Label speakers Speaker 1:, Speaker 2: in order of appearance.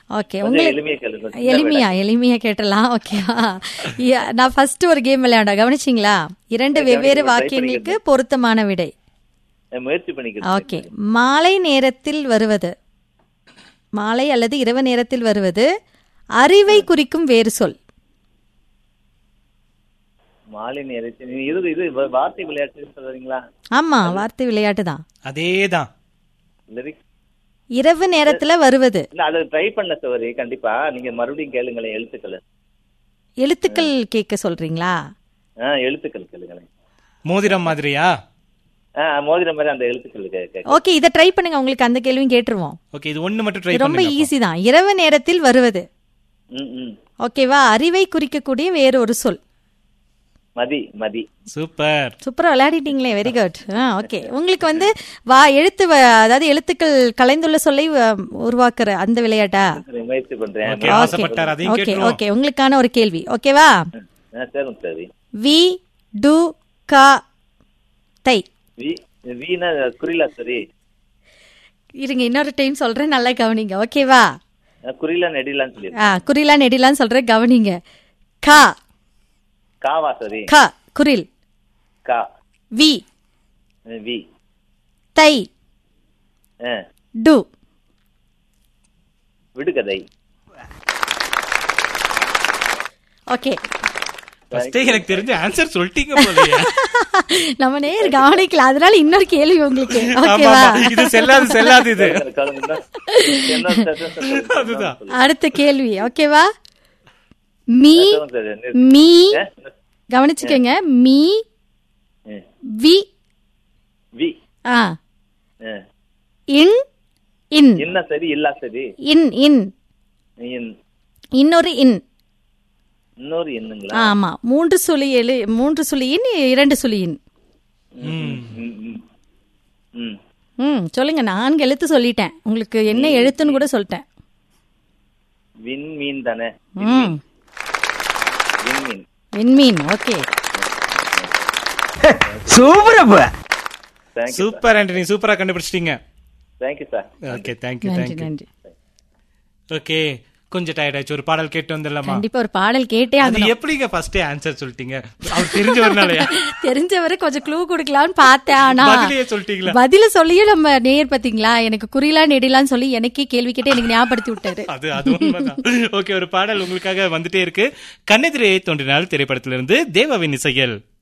Speaker 1: Okay
Speaker 2: கொஞ்சம்
Speaker 1: உங்களுக்கு
Speaker 2: எளிமையா கேளுங்க சின்ன
Speaker 1: எளிமையா எளிமையா கேட்டலாம் ஓகேவா யா- நான் ஃபர்ஸ்ட் ஒரு கேம் விளையாட கவனிச்சிங்களா இரண்டு வெவ்வேறு
Speaker 2: try
Speaker 1: வாக்கியங்களுக்கு பொருத்தமான விடை
Speaker 2: விட. முயற்சி பண்ணிக்கிறேன்
Speaker 1: ஓகே மாலை நேரத்தில் வருவது மாலை அல்லது இரவு நேரத்தில் வருவது அறிவை குறிக்கும் வேறு சொல்
Speaker 2: மாலை நேரத்தில் நீ இது இது வ- வார்த்தை விளையாட்டு சொல்றீங்களா
Speaker 1: ஆமா வார்த்தை விளையாட்டு தான்
Speaker 3: அதேதான்
Speaker 2: லிரிக்ஸ்
Speaker 1: இரவு நேரத்துல வருவது
Speaker 2: இல்ல அதை ட்ரை பண்ண சவரி கண்டிப்பா நீங்க மறுபடியும் கேளுங்களேன் எழுத்துக்கள்
Speaker 1: எழுத்துக்கள் கேட்க சொல்றீங்களா
Speaker 2: ஆ எழுத்துக்கள் கேளுங்களேன்
Speaker 3: மோதிரம் மாதிரியா
Speaker 2: ஆ மோதிர மாதிரி அந்த எழுத்துக்கள் கே- கே-
Speaker 1: ஓகே இதை ட்ரை பண்ணுங்க உங்களுக்கு அந்த கேள்வியும் கேட்டுருவோம்
Speaker 3: ஓகே இது ஒண்ணு மட்டும் ட்ரை
Speaker 1: இது ரொம்ப
Speaker 3: பண்ணுங்க
Speaker 1: ஈஸி தான் இரவு நேரத்தில் வருவது
Speaker 2: ம் ம்
Speaker 1: ஓகேவா அறிவை குறிக்கக்கூடிய வேறு ஒரு சொல்
Speaker 2: மதி மதி
Speaker 3: சூப்பர்
Speaker 1: சூப்பரா விளையாடிட்டீங்களே வெரி குட் ஓகே உங்களுக்கு வந்து வா எழுத்து வ- அதாவது எழுத்துக்கள் கலைந்துள்ள சொல்லை அஹ், உருவாக்குற அந்த விளையாட்டா
Speaker 2: சரி, முயற்சி பண்றேன்
Speaker 3: ஓகே ஆசைப்பட்டார் அதையும்
Speaker 1: ஓகே
Speaker 3: கேட்டுருவோம்
Speaker 1: ஓகே உங்களுக்கான ஒரு கேள்வி ஓகேவா
Speaker 2: ஆ, சரிங்க சரி
Speaker 1: வி டு கா தை
Speaker 2: வி வீணா குறிலா சரி
Speaker 1: இருங்க இன்னொரு டைம் சொல்றேன் நல்லா கவனிங்க ஓகேவா
Speaker 2: குறிலா நெடிலான்னு சொல்லி
Speaker 1: ஆ குறிலா நெடிலான்னு சொல்றேன் கவனிங்க கா
Speaker 2: காவா சரி
Speaker 1: க குரில்
Speaker 2: கா
Speaker 1: வி
Speaker 2: வி
Speaker 1: தை
Speaker 2: ஆ,
Speaker 1: டு
Speaker 2: விடுகதை
Speaker 1: ஓகே
Speaker 3: ஃபர்ஸ்டே எனக்கு தெரிஞ்ச ஆன்சர் சொல்லிட்டீங்க போலயே
Speaker 1: நம்ம நேர் கவனிக்கல அதனால இன்னொரு கேள்வி உங்களுக்கு
Speaker 3: ஆமா
Speaker 1: ஓகேவா
Speaker 3: ஆமா இது செல்லாது செல்லாது இது
Speaker 2: கலந்துன்னா என்ன session சொல்லுங்க.
Speaker 3: அதுதான்.
Speaker 1: அடுத்த கேள்வி ஓகேவா மீ
Speaker 2: சொல்லுங்க சார். என்ன-
Speaker 1: மீ
Speaker 2: ஏ?
Speaker 1: கவனிச்சுக்கங்க மீ
Speaker 2: ஏ,
Speaker 1: வி
Speaker 2: வி
Speaker 1: ஆ
Speaker 2: ஏ.
Speaker 1: இன் இன்
Speaker 2: என்ன சரி இல்லா சரி
Speaker 1: இன் இன்
Speaker 2: இன்-
Speaker 1: இன்னொரு இன்
Speaker 2: இன்னொரு என்னங்களா
Speaker 1: ஆமா மூன்று சுழி எழு மூன்று சுழி இன் இரண்டு சுழி இன்
Speaker 3: ம்.
Speaker 2: ம், ம். ம்.
Speaker 1: ம் சொல்லுங்க நான்கு எழுத்து சொல்லிட்டேன் உங்களுக்கு என்ன எழுத்துன்னு கூட சொல்லிட்டேன்
Speaker 2: விண்மீன் தானே
Speaker 1: ம்
Speaker 2: விண்மீன்
Speaker 1: விண்மீன் ஓகே
Speaker 2: தேங்க்யூ
Speaker 3: சூப்பர் ஆண்டனி சூப்பரா கண்டுபிடிச்சிட்டீங்க
Speaker 2: தேங்க்யூ சார்
Speaker 3: ஓகே தேங்க்யூ
Speaker 1: நன்றி
Speaker 3: தேங்க்யூ
Speaker 1: நன்றி
Speaker 3: ஓகே கொஞ்சம் டயர்ட் ஆயிடுச்சு ஒரு பாடல் கேட்டு வந்துடலாமா
Speaker 1: கண்டிப்பா ஒரு பாடல் கேட்டே
Speaker 3: அது
Speaker 1: ஆகணும்
Speaker 3: எப்படிங்க ஃபர்ஸ்டே ஆன்சர் சொல்லிட்டீங்க அவர் தெரிஞ்சவர்னாலயா
Speaker 1: தெரிஞ்சவரை கொஞ்சம் க்ளூ கொடுக்கலாம்னு பார்த்தேன் ஆனா
Speaker 3: பதிலையே சொல்லிட்டீங்களா
Speaker 1: பதில சொல்லியும் நம்ம நேயர் பாத்தீங்களா எனக்கு குறிலா நெடிலான்னு சொல்லி எனக்கே கேள்வி கேட்டு எனக்கு ஞாபகப்படுத்தி விட்டாரு
Speaker 3: அது அது உண்மைதான் ஓகே ஒரு பாடல் உங்களுக்காக வந்துட்டே இருக்கு கண்ணெதிரே தோன்றினால் திரைப்படத்திலிருந்து தேவாவின் இசையல்